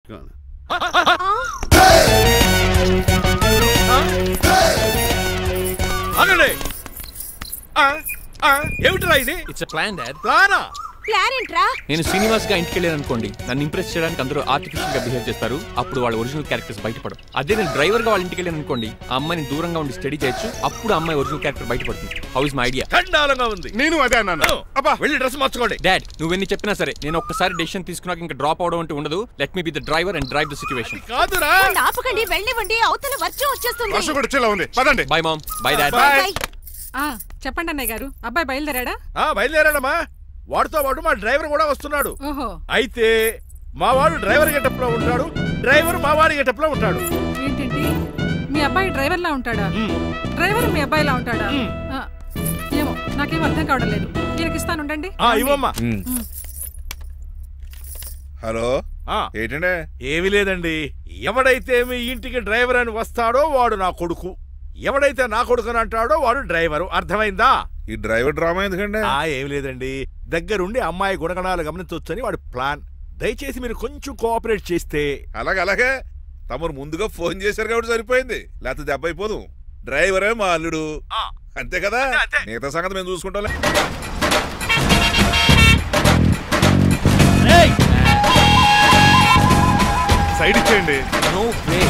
కానీ ఆగండి ఆ, ఆ, ఏమిటిరా ఇది ఇట్స్ ప్లాన్ డాడ్ ప్లానా ప్లాన్ ఏంట్రా నేను శ్రీనివాస్ గా ఇంటికి వెళ్ళాను అనుకోండి నన్ను ఇంప్రెస్ చేయడానికి అందరూ ఆర్టిఫిషియల్ గా బిహేవ్ చేస్తారు అప్పుడు వాళ్ళ ఒరిజినల్ క్యారెక్టర్స్ బయటపడవు అదే నేను డ్రైవర్ గా వాళ్ళ ఇంటికి వెళ్ళాను అనుకోండి ఆ అమ్మాయిని దూరంగా ఉండి స్టడీ చేయొచ్చు అప్పుడు ఆ అమ్మాయి ఒరిజినల్ క్యారెక్టర్ బయటపడుతుంది హౌ ఇస్ మై ఐడియా చండాలంగా ఉంది నేను అదే అన్నాను అబ్బా వెళ్ళి డ్రెస్ మార్చుకోండి డాడ్ నువ్వెన్ని చెప్పినా సరే నేను ఒక్కసారి డెసిషన్ తీసుకున్నాక ఇంకా డ్రాప్ అవడం అంటూ ఉండదు let me be the driver and drive the situation కాదురా నన్ను ఆపకండి వెళ్ళివ్వండి అవతల వర్షం వచ్చేస్తుంది వర్షం కూడా వచ్చేలా ఉంది పదండి bye mom bye dad Bye. Bye. ఆ, చెప్పండి అన్నయ్య గారు అబ్బాయి బయలుదేరాడా ఆ, బయలుదేరాడమ్మా వాడితో పాటు మా డ్రైవర్ కూడా వస్తున్నాడు ఓహో అయితే మా వాడు డ్రైవర్ గెటప్ లో ఉంటాడు డ్రైవర్ మా వాడి గెటప్ లో ఉంటాడు ఏంటండి మీ అబ్బాయి డ్రైవర్ లా ఉంటాడా డ్రైవర్ మీ అబ్బాయిలా ఉంటాడా ఆ, ఏమో నాకేం అర్థం కావడం లేదు ఈయనకి ఇస్తాను ఉండండి ఆ, ఇవ్వమ్మా హలో ఆ, ఏంటంటే ఏమీ లేదండి ఎవడైతే మీ ఇంటికి డ్రైవర్ అని వస్తాడో వాడు నా కొడుకు ఎవడైతే నా కొడుకు అని అంటాడో వాడు డ్రైవరు అర్థమైందా ఈ డ్రైవర్ డ్రామా ఎందుకండి ఆ ఏమి లేదండి దగ్గరుండి అమ్మాయి గుణగణాలు గమనించవచ్చని వాడి ప్లాన్ దయచేసి మీరు కొంచెం కోఆపరేట్ చేస్తే అలాగే అలాగే తమరు ముందుగా ఫోన్ చేశారు కాబట్టి సరిపోయింది లేకపోతే దెబ్బ అయిపోదు డ్రైవరే మా అల్లుడు ఆ, అంతే కదా అంతే, అంతే. మిగతా సంగతి మేము చూసుకుంటాం సైడ్ ఇచ్చేయండి నో వే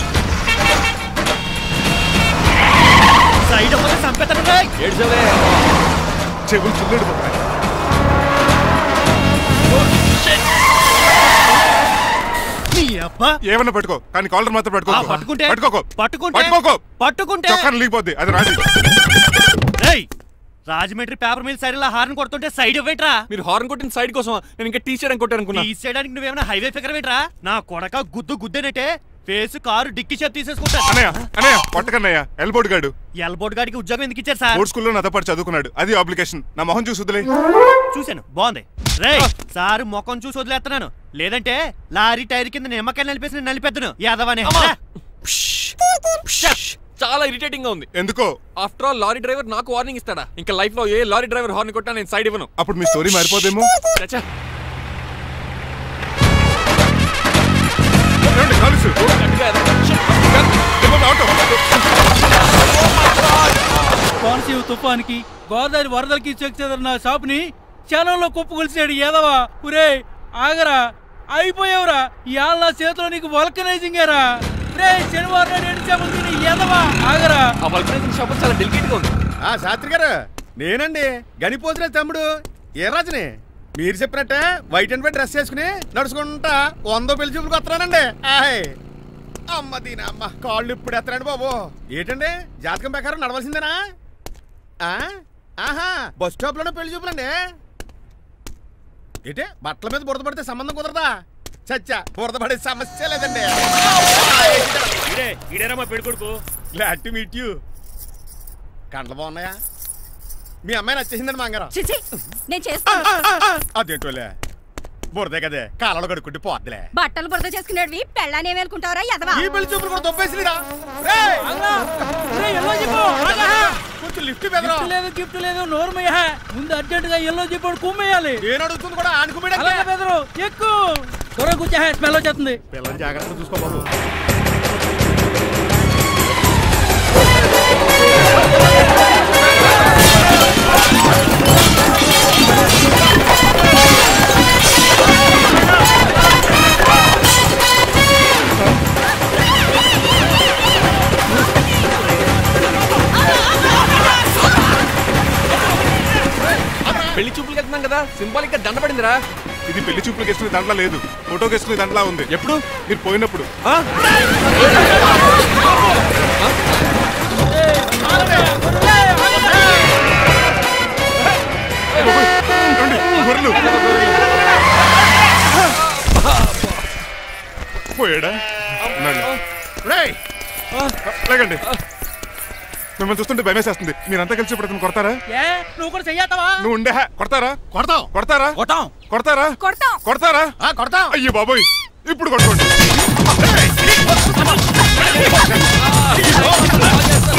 సైడ్ అవ్వదు, చంపేస్తాను రేయ్. ఏడ్చవే చెవులు చిల్లుడు నీ అబ్బా ఏమన్నా పట్టుకో కానీ కాలర్ మాత్రం పట్టుకో ఆ, పట్టుకుంటే? పట్టుకోకో పట్టుకుంటే? పట్టుకోకో పట్టుకుంటే చొక్కాను లీగిపోద్ది అది రాజీ రేయ్ Rajahmundry paper mill side horn కొడుతుంటే సైడ్ ఇవ్వేట్రా మీరు హార్న్ కొట్టిన సైడ్ కోసం నేను ఇంకా టీ షర్ట్ కొట్టాను అనుకున్నా తీసేయడానికి నువ్వేమైనా హైవే ఫిగర్ వేట్రా నా కొడక గుద్దు గుద్దేనట్టే ఫేస్ కారు డిక్కి షేప్ తీసేసుకుంటా అన్నయ్య అన్నయ్య పట్టకన్నయ్య ఎల్బోర్డ్ గాడు ఎల్బోర్డ్ గాడికి ఉద్యోగం ఎందుకు ఇచ్చారు సార్ బోర్డ్ స్కూల్లో నాతో పాటు చదువుకున్నాడు అది అప్లికేషన్ నా మొహం చూసి వదిలే చూశాను బాగుంది రే సార్ ముఖం చూసి వదిలేస్తున్నాను లేదంటే లారీ టైర్ కింద నిమ్మకాయ నలిపేసి నేను నలిపేద్దును యాదవనే చాలా ఇరిటేటింగ్ గా ఉంది ఎందుకో ఆఫ్టర్ ఆల్ లారీ డ్రైవర్ నాకు వార్నింగ్ ఇస్తాడా ఇంకా లైఫ్ లో ఏ లారీ డ్రైవర్ హార్న్ కొట్టా నేను సైడ్ ఇవ్వను అప్పుడు మీ స్టోరీ మారిపోదేమో చచ్చా ఏమండి, కాలుసు. గట్టిగా ఎదగ. ఇవ్వండి, ఆటో. కోనసీమ తుఫానికి గోదావరి వరదలకి చెక్ చెదరిన షాపుని క్షణంలో కుప్పకొలిసాడు ఏదవా ఒరే ఆగరా అయిపోయావురా ఇవాళ నా చేతిలో నీకు వల్కనైజింగ్ రా రే శనివారం నాడు ఎండు చేపలు తిని ఏదవా ఆగరా ఆ వల్కనైజింగ్ షాప్ చాలా డెలికేట్ గా ఉంది ఆ శాస్త్రి గారు నేనండి గనిపోతున్న తమ్ముడు ఏ రాజుని మీరు చెప్పినట్టే వైట్ అండ్ వైట్ డ్రెస్ వేసుకుని నడుచుకుంటా వందో పెళ్లి చూపులకు వస్తున్నానండి ఆయ్ అమ్మ దీని అమ్మ కాళ్ళు ఇప్పుడు ఎత్తరండి బాబు ఏంటండి జాతకం ప్రకారం నడవలసిందేనా ఆ? ఆహా బస్ స్టాప్ లోనే పెళ్లి చూపులండి ఏంటి బట్టల మీద బురద పడితే సంబంధం కుదరదా చచ్చా బురద పడే సమస్య లేదండి ఇడేరా మా పెళ్ళికొడుకు గ్లాడ్ టు మీట్ యూ కండ్లు బాగున్నాయా మీ అమ్మాయి నచ్చేసిందండి మంగారం చిచి నేను చేస్తాను అదేంటోలే బురదే కదే కాలలో కడుక్కుంటే పోద్దులే బట్టలు బురద చేసుకునేవి పెళ్ళాన్ని ఏమేలుకుంటావరా ఎదవా ఈ పెళ్లి చూపులు కూడా దొబ్బేసిరా ఎల్లో చెప్పు ఆగా. కొంచెం లిఫ్ట్ బెదరా గిఫ్ట్ లేదు గిఫ్ట్ లేదు నోరుమయ్య ముందు అర్జెంట్ గా ఎల్లో చెప్పాడు కుమ్మేయాలి నేను అడుగుతుంది కూడా ఆనుకుమిడే అలాగే బెదరు ఎక్కు త్వరగా కూర్చో స్మెల్ వచ్చేస్తుంది పిల్లలు జాగ్రత్తగా చూసుకో బాబు పెళ్లి చూపులకి వెళ్తున్నాం కదా సింబాలిక్ గా దండ పడిందిరా ఇది పెళ్లి చూపులకు వేసుకునే దాంట్లో లేదు ఫోటోకి వేసుకునే దాంట్లో ఉంది ఎప్పుడు మీరు పోయినప్పుడు ఏమండి, గొర్రెలు పోయాడా ఉన్నాడు. రేయ్ లేకండి మిమ్మల్ని చూస్తుంటే భయమేసేస్తుంది మీరంతా కలిసి ఇప్పుడు అతను కొడతారా ఏ నువ్వు కూడా చెయ్యతావా నువ్వు ఉండే కొడతారా కొడతాం కొడతారా కొట్టాం కొడతారా కొడతాం కొడతారా ఆ కొడతాం అయ్యో బాబోయ్ ఇప్పుడు కొట్టుకోండి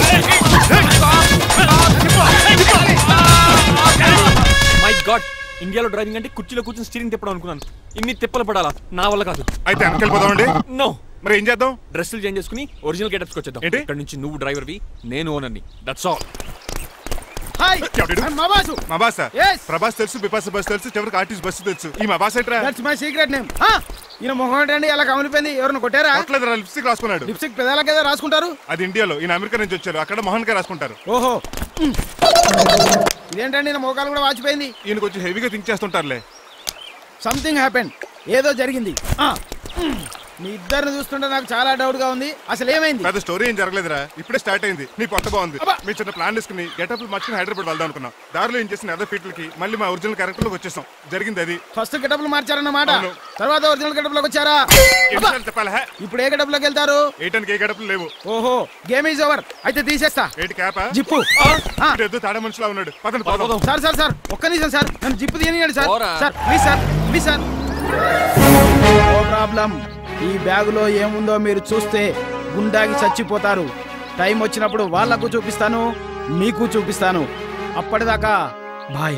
మై గాడ్ ఇండియా ఇండియాలో డ్రైవింగ్ అంటే కుర్చీలో కూర్చొని స్టీరింగ్ తిప్పడం అనుకున్నాను ఇన్ని తిప్పలు పడాలా నా వల్ల కాదు అయితే వెనకెళ్ళిపోదామండి నో మరి ఏం చేద్దాం డ్రెస్సులు చేంజ్ చేసుకుని ఒరిజినల్ గెటప్స్కి వచ్చేద్దాం ఏంటి? ఇక్కడ నుంచి నువ్వు డ్రైవర్వి నేను ఓనర్ని దట్స్ ఆల్ హాయ్ ఎవడు? మా బాసు మా బాస్ Yes. ప్రభాస్ తెలుసు బిపాస్ బస్ తెలుసు చివరికి ఆర్టిస్ట్ బస్సు తెలుసు ఈ మా బాస్ ఏంట్రా దట్స్ మై సీక్రెట్ నేమ్ ఈయన మొహం ఏంటండి అలా కమిలిపోయింది ఎవరిని కొట్టారా కొట్టలేదురా లిప్స్టిక్ రాసుకున్నాడు లిప్స్టిక్ పెదాల కదా రాసుకుంటారు అది ఇండియాలో ఈయన అమెరికా నుంచి వచ్చారు అక్కడ మోహన్ గారు రాసుకుంటారు ఓహో ఇదేంటండి నా మోకాలు కూడా వాచిపోయింది ఈయన కొంచెం హెవీగా థింక్ చేస్తుంటారులే సంథింగ్ హ్యాపెన్ ఏదో జరిగింది ఆ, మీ ఇద్దరిని చూస్తుంటే నాకు చాలా డౌట్ గా ఉంది అసలు ఏమైంది పెద్ద స్టోరీ ఏం జరగలేదురా ఇప్పుడే స్టార్ట్ అయింది నీ కొత్త బాగుంది అబ్బా. మీ చిన్న ప్లాన్ తీసుకుని గెటప్ మార్చుకుని హైదరాబాద్ వెళ్దాం అనుకున్నాం దారిలో ఏం చేసిన అదర్ ఫీట్లకి మళ్ళీ మా ఒరిజినల్ క్యారెక్టర్ లోకి వచ్చేసాం జరిగింది అది ఫస్ట్ గెటప్లు మార్చారన్నమాట అవును. తర్వాత ఒరిజినల్ గెటప్ లోకి వచ్చారా ఎన్నిసార్లు చెప్పాలా హే? ఇప్పుడు ఏ గెటప్ లోకి వెళ్తారు ఏటానికి ఏ గడపలు లేవు ఓహో గేమ్ ఈజ్ ఓవర్ అయితే తీసేస్తా ఏటి క్యాపా జిప్పు ఆ, ఏదో తాడా మనుషులా ఉన్నాడు పదండి పోదాం సార్ సార్ సార్ ఒక్క నిమిషం సార్ నన్ను జిప్పు తీయనియండి సార్ పోరా. Sir please sir please sir ఓ ప్రాబ్లం ఈ బ్యాగులో ఏముందో మీరు చూస్తే గుండాకి చచ్చిపోతారు టైం వచ్చినప్పుడు వాళ్ళకు చూపిస్తాను మీకు చూపిస్తాను అప్పటిదాకా బాయ్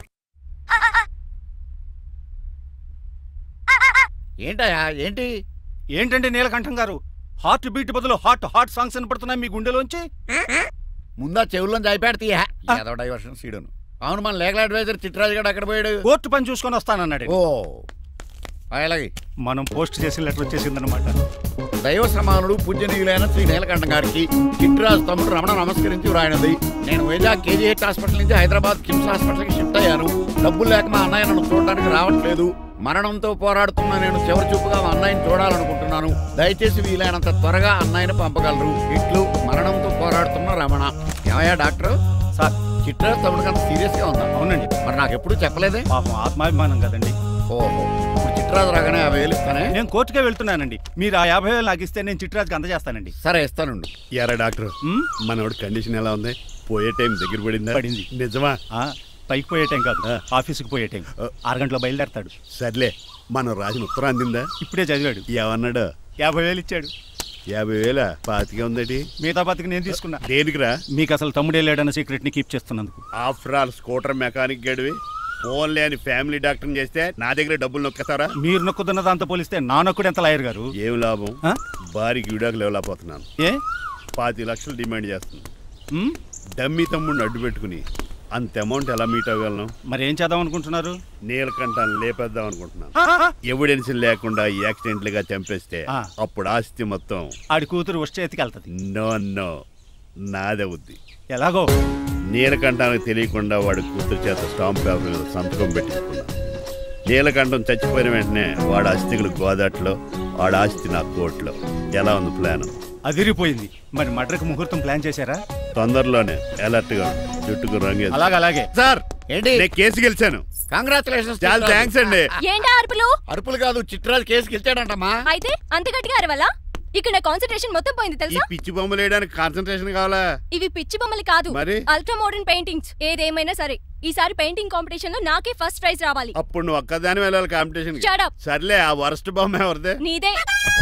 ఏంటయ్యా ఏంటి ఏంటండి నీలకంఠం గారు హార్ట్ బీట్ బదులు హార్ట్ హార్ట్ సాంగ్స్ వినపడుతున్నాయి మీ గుండెలోంచి ముందా చెవుల్లో జాయిపెడ తీయా ఏదో డైవర్షన్ సీడును అవును మన లీగల్ అడ్వైజర్ చిట్రాజు గారు అక్కడ పోయాడు కోర్టు పని చూసుకొని వస్తానన్నాడు ఓ అలాగే మనం పోస్ట్ చేసిన లెటర్ వచ్చేసిందనమాట దైవ సమానుడు పూజనీయులైన శ్రీ నీలకంఠం గారికి చిట్రాజు తమ్ముడు రమణ నమస్కరించి వ్రాయినది నేను వైజాగ్ కేజీహెచ్ హాస్పిటల్ నుంచి హైదరాబాద్ కిమ్స్ హాస్పిటల్కి షిఫ్ట్ అయ్యాను డబ్బులు లేక మా అన్నయ్య నన్ను చూడడానికి రావట్లేదు మరణంతో పోరాడుతున్న నేను చివరి చూపుగా మా అన్నయ్యని చూడాలనుకుంటున్నాను దయచేసి వీలైనంత త్వరగా అన్నయ్యని పంపగలరు ఇట్లు మరణంతో పోరాడుతున్న రమణ ఏమయ్యా డాక్టర్ సార్ చిట్రాజు తమ్ముడికి అంత సీరియస్ గా ఉందా అవునండి మరి నాకు ఎప్పుడు చెప్పలేదే పాపం ఆత్మాభిమానం కదండి ఓహో ఇప్పుడు చిట్రాజు రాగానే యాభై వేలు ఇస్తానే నేను కోర్టుకే వెళ్తున్నానండి మీరు ఆ యాభై వేలు నాకు ఇస్తే నేను చిట్రాజుకి అందజేస్తానండి సరే ఇస్తానుండు ఎరా డాక్టర్ ఉమ్, మనోడి కండిషన్ ఎలా ఉంది పోయే టైం దగ్గర పడిందా పడింది. నిజమా ఆ, పైకి పోయే టైం కాదు ఆ. ఆఫీస్కి పోయే టైం ఆ. ఆరు గంటల బయలుదేరతాడు సర్లే మనం రాసిన ఉత్తరం అందిందా ఇప్పుడే చదివాడు ఏమన్నాడు యాభై వేలు ఇచ్చాడు యాభై వేల పాతికే ఉందటి మిగతా బతికి నేను తీసుకున్నా దేనికిరా మీకు అసలు తమ్ముడే లేడన్న సీక్రెట్ ని కీప్ చేస్తున్నందుకు ఆఫ్టర్ ఆల్ స్కూటర్ మెకానిక్ గడివి ఫోన్ లేని ఫ్యామిలీ డాక్టర్ చేస్తే నా దగ్గర డబ్బులు నొక్కుతారా మీరు నొక్కుతున్న దాంతో పోలిస్తే నా నొక్కుడు ఎంత లాయర్ గారు ఏం లాభం ఆ? భారీకి విడాకులు ఇవ్వలేకపోతున్నాను ఏ పాతి లక్షలు డిమాండ్ చేస్తుంది ఉమ్, డమ్మీ తమ్ముడిని అడ్డు పెట్టుకుని అంత అమౌంట్ ఎలా మీట్ అవ్వగలను మరి ఏం చేద్దాం అనుకుంటున్నారు నీలకంఠాన్ని లేపేద్దాం అనుకుంటున్నాను ఎవిడెన్స్ లేకుండా యాక్సిడెంట్ గా చంపేస్తే ఆ. అప్పుడు ఆస్తి మొత్తం ఆడి కూతురు వచ్చే చేతికి వెళ్తుంది నో నో నాదవుద్ది ఎలాగో నీలకంఠానికి తెలియకుండా వాడి కూతురు చేత స్టాంప్ పేపర్ మీద సంతకం పెట్టించుకున్నా నీలకంఠం చచ్చిపోయిన వెంటనే వాడి అస్థికులు గోదాట్లో వాడి ఆస్తి నా కోర్టులో ఎలా ఉంది ప్లాన్ అదిరిపోయింది మరి మడ్రకు ముహూర్తం ప్లాన్ చేశారా తొందరలోనే అలర్ట్ గా ఉండు. జుట్టుకు రంగే అలాగే అలాగే సార్ ఏంటి నేను కేసు గెలిచాను కంగ్రాచులేషన్స్ చాలా థ్యాంక్స్ అండి ఏంటా అరుపులు అరుపులు కాదు చిట్రాజు కేసు గెలిచాడంటమ్మా అయితే అంత గట్టిగా అరవాలా ఇక్కడ నా కాన్సన్ట్రేషన్ మొత్తం పోయింది ఈ తెలుసా పిచ్చి బొమ్మలు వేయడానికి కాన్సన్ట్రేషన్ కావాలా ఇవి పిచ్చి బొమ్మలు కాదు మరి? అల్ట్రా మోడర్న్ పెయింటింగ్స్ ఏదేమైనా సరే ఈసారి పెయింటింగ్ కాంపిటీషన్ లో నాకే ఫస్ట్ ప్రైజ్ రావాలి అప్పుడు నువ్వు ఒక్కదాని వెళ్ళాలి కాంపిటీషన్ Shut up. సర్లే ఆ వరస్ట్ బొమ్మ ఎవరిదే నీదే